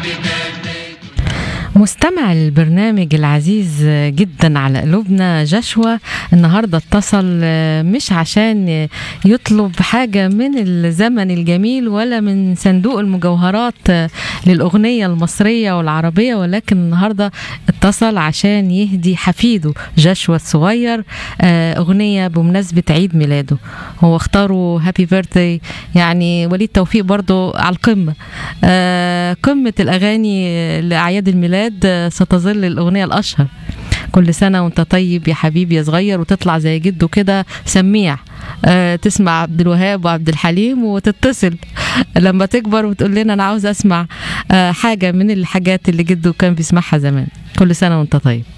مستمع البرنامج العزيز جدا على قلوبنا جشوى النهاردة اتصل مش عشان يطلب حاجة من الزمن الجميل ولا من صندوق المجوهرات للأغنية المصرية والعربية ولكن النهاردة اتصل عشان يهدي حفيده جشوى الصغير أغنية بمناسبة عيد ميلاده هو اختاروا هابي بيرثدي يعني وليد توفيق برضو على القمة قمة الأغاني لأعياد الميلاد ستظل الأغنية الأشهر كل سنة وانت طيب يا حبيبي يا صغير وتطلع زي جده كده سميع أه تسمع عبد الوهاب وعبد الحليم وتتصل لما تكبر وتقول لنا انا عاوز اسمع أه حاجة من الحاجات اللي جده كان بيسمعها زمان كل سنة وانت طيب